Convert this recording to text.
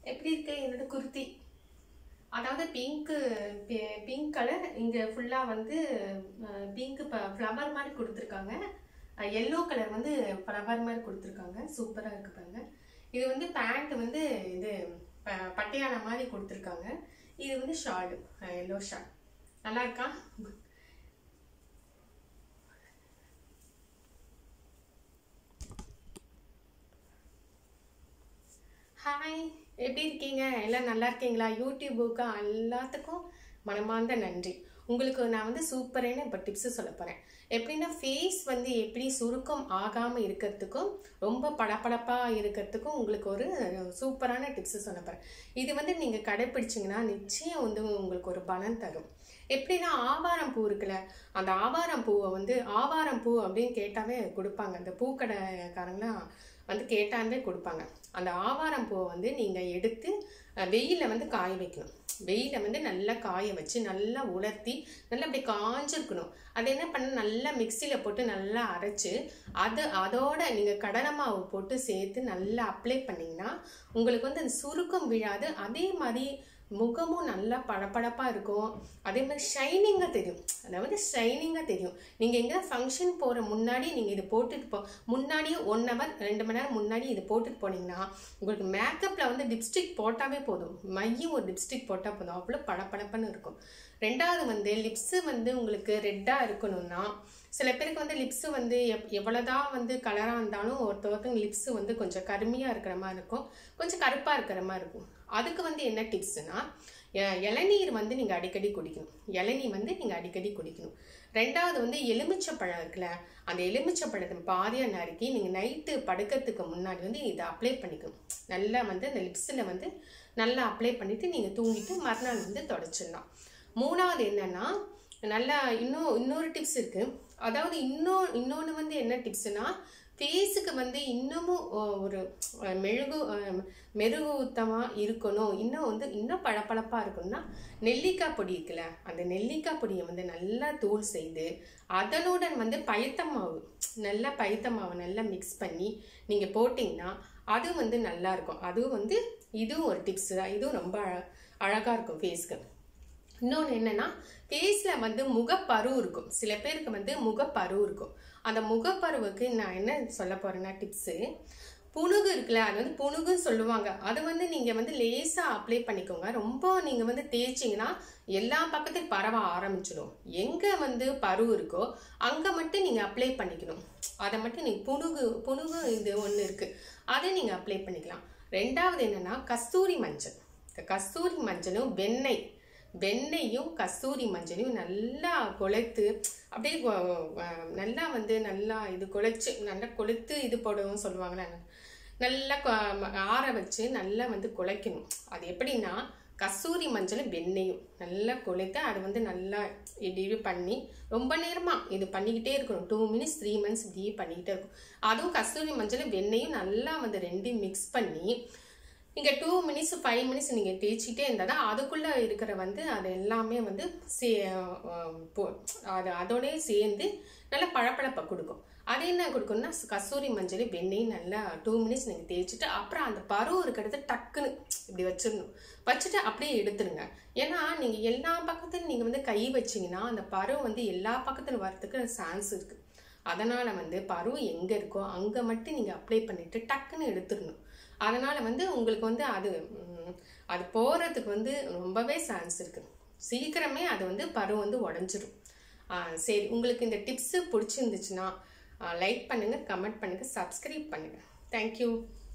எப்படி இருக்கு என்னோட குர்த்தி அதாவது பிங்க்கு பிங்க் கலர் இங்கே ஃபுல்லாக வந்து பிங்க் ஃப்ளவர் மாதிரி கொடுத்துருக்காங்க எல்லோ கலர் வந்து ஃப்ளவர் மாதிரி கொடுத்துருக்காங்க சூப்பராக இருக்கு பாருங்க இது வந்து பேண்ட் வந்து இது ப- பட்டியாலா மாதிரி கொடுத்துருக்காங்க இது வந்து ஷாலு எல்லோ ஷால் நல்லா இருக்கா ஹாய் எப்படி இருக்கீங்க எல்லாம் நல்லா இருக்கீங்களா யூடியூபுக்கு எல்லாத்துக்கும் மனமார்ந்த நன்றி உங்களுக்கு நான் வந்து சூப்பரான இப்போ டிப்ஸு சொல்ல போகிறேன் எப்படின்னா ஃபேஸ் வந்து எப்படி சுருக்கம் ஆகாமல் இருக்கிறதுக்கும் ரொம்ப பளபளப்பாக இருக்கிறதுக்கும் உங்களுக்கு ஒரு சூப்பரான டிப்ஸு சொல்ல போகிறேன் இது வந்து நீங்கள் கடைப்பிடிச்சிங்கன்னா நிச்சயம் வந்து உங்களுக்கு ஒரு பலன் தரும் எப்படின்னா ஆவாரம் பூ இருக்குல்ல அந்த ஆவாரம் பூவை வந்து ஆவாரம் பூ அப்படின்னு கேட்டாவே கொடுப்பாங்க அந்த பூக்கடைக்காரங்களாம் வந்து கேட்டாலே கொடுப்பாங்க அந்த ஆவாரம் பூவை வந்து நீங்கள் எடுத்து வெயிலில் வந்து காய வைக்கணும் வெயில வந்து நல்லா காய வச்சு நல்லா உலர்த்தி நல்லா அப்படி காஞ்சிருக்கணும் அதை என்ன பண்ண நல்லா மிக்சியில் போட்டு நல்லா அரைச்சு அது அதோட நீங்கள் கடலை மாவு போட்டு சேர்த்து நல்லா அப்ளை பண்ணிங்கன்னா உங்களுக்கு வந்து அந்த சுருக்கம் விழாது அதே மாதிரி முகமும் நல்லா பளபளப்பாக இருக்கும் அதே மாதிரி ஷைனிங்காக தெரியும் அதாவது ஷைனிங்காக தெரியும் நீங்கள் எங்கே ஃபங்க்ஷன் போகிற முன்னாடி நீங்கள் இது போட்டுட்டு போ முன்னாடியே ஒன் ஹவர் ரெண்டு மணி நேரம் முன்னாடி இது போட்டுட்டு போனீங்கன்னா உங்களுக்கு மேக்கப்பில் வந்து லிப்ஸ்டிக் போட்டாவே போதும் மையும் ஒரு லிப்ஸ்டிக் போட்டால் போதும் அவ்வளோ பளபளப்புன்னு இருக்கும் ரெண்டாவது வந்து லிப்ஸு வந்து உங்களுக்கு ரெட்டாக இருக்கணும்னா சில பேருக்கு வந்து லிப்ஸு வந்து எப் எவ்வளோதான் வந்து கலராக இருந்தாலும் ஒருத்தவங்க லிப்ஸு வந்து கொஞ்சம் கருமையாக இருக்கிற மாதிரி இருக்கும் கொஞ்சம் கருப்பாக இருக்கிற மாதிரி இருக்கும் அதுக்கு வந்து என்ன டிப்ஸ்னா இளநீர் வந்து நீங்கள் அடிக்கடி குடிக்கணும் இளநீர் வந்து நீங்கள் அடிக்கடி குடிக்கணும் ரெண்டாவது வந்து எலுமிச்சப்பழம் இருக்குல்ல அந்த எலுமிச்சப்பழத்தை பாதியாக நறுக்கி நீங்கள் நைட்டு படுக்கிறதுக்கு முன்னாடி வந்து இதை அப்ளை பண்ணிக்கணும் நல்லா வந்து அந்த லிப்ஸில் வந்து நல்லா அப்ளை பண்ணிவிட்டு நீங்கள் தூங்கிட்டு மறுநாள் வந்து தொடச்சிடலாம் மூணாவது என்னன்னா நல்லா இன்னும் இன்னொரு டிப்ஸ் இருக்கு அதாவது இன்னும் இன்னொன்று வந்து என்ன டிப்ஸ்னா ஃபேஸுக்கு வந்து இன்னமும் அஹ், ஒரு அஹ், மெழுகு அஹ், மெருகூத்தமாக இருக்கணும் இன்னும் வந்து இன்னும் பளபளப்பாக இருக்கணும்னா நெல்லிக்காய் பொடி இருக்குல்ல அந்த நெல்லிக்காய் பொடியை வந்து நல்லா தூள் செய்து அதனுடன் வந்து பயத்த மாவு நல்லா பயத்த மாவை நல்லா மிக்ஸ் பண்ணி நீங்கள் போட்டிங்கன்னா அது வந்து நல்லா இருக்கும் அதுவும் வந்து இதுவும் ஒரு டிப்ஸ் தான் இதுவும் ரொம்ப அழ அழகாக இருக்கும் ஃபேஸ்க்கு இன்னொன்று என்னன்னா ஃபேஸில் வந்து முகப்பரு இருக்கும் சில பேருக்கு வந்து முகப்பரு இருக்கும் அந்த முகப்பருவுக்கு நான் என்ன சொல்ல போறேன்னா டிப்ஸு புணுகு இருக்குல்ல அது வந்து புணுகுன்னு சொல்லுவாங்க அது வந்து நீங்கள் வந்து லேசாக அப்ளை பண்ணிக்கோங்க ரொம்ப நீங்கள் வந்து தேய்ச்சிங்கன்னா எல்லா பக்கத்தையும் பரவ ஆரம்பிச்சிடும் எங்கே வந்து பரு இருக்கோ அங்கே மட்டும் நீங்கள் அப்ளை பண்ணிக்கணும் அதை மட்டும் நீங்கள் புணுகு புணுகு இது ஒன்று இருக்குது அதை நீங்கள் அப்ளை பண்ணிக்கலாம் ரெண்டாவது என்னன்னா கஸ்தூரி மஞ்சள் இந்த கஸ்தூரி மஞ்சளும் வெண்ணெய் வெண்ணெயும் கஸ்தூரி மஞ்சளையும் நல்லா குழைத்து அப்படியே கொ- அஹ் நல்லா வந்து நல்லா இது குழைச்சு நல்லா கொளுத்து இது போடவும் சொல்லுவாங்கல்ல நல்லா கொ- ஆற வச்சு நல்லா வந்து குழைக்கணும் அது எப்படின்னா கஸ்தூரி மஞ்சளும் வெண்ணெயும் நல்லா குழைத்து அது வந்து நல்லா இப்படி இப்படி பண்ணி ரொம்ப நேரமாக இது பண்ணிக்கிட்டே இருக்கணும் டூ மினிட்ஸ் த்ரீ மந்த்ஸ் இப்படியே பண்ணிக்கிட்டே இருக்கும் அதுவும் கஸ்தூரி மஞ்சளும் வெண்ணெயும் நல்லா வந்து ரெண்டையும் மிக்ஸ் பண்ணி நீங்கள் டூ மினிட்ஸ் ஃபைவ் மினிட்ஸ் நீங்கள் தேய்ச்சிக்கிட்டே இருந்தால் தான் அதுக்குள்ளே இருக்கிற வந்து அது எல்லாமே வந்து சே அஹ் போ- அது அதோடய சேர்ந்து நல்லா பளபளப்பை கொடுக்கும் அது என்ன கொடுக்கும்னா கஸ்தூரி மஞ்சள் வெண்ணெய் நல்லா டூ மினிட்ஸ் நீங்கள் தேய்ச்சிட்டு அப்புறம் அந்த பருவம் இருக்கிறத டக்குன்னு இப்படி வச்சிடணும் வச்சுட்டு அப்படியே எடுத்துருங்க ஏன்னா நீங்கள் எல்லா பக்கத்துலையும் நீங்கள் வந்து கை வச்சீங்கன்னா அந்த பருவம் வந்து எல்லா பக்கத்துல வரதுக்கு சான்ஸ் இருக்குது அதனால் வந்து பருவம் எங்கே இருக்கோ அங்கே மட்டும் நீங்கள் அப்ளை பண்ணிவிட்டு டக்குன்னு எடுத்துடணும் அதனால் வந்து உங்களுக்கு வந்து அது ம், அது போகிறதுக்கு வந்து ரொம்பவே சான்ஸ் இருக்குது சீக்கிரமே அது வந்து பருவம் வந்து உடஞ்சிரும் ஆ, சரி உங்களுக்கு இந்த டிப்ஸு பிடிச்சிருந்துச்சுன்னா லைக் பண்ணுங்கள் கமெண்ட் பண்ணுங்கள் சப்ஸ்கிரைப் பண்ணுங்கள் தேங்க்யூ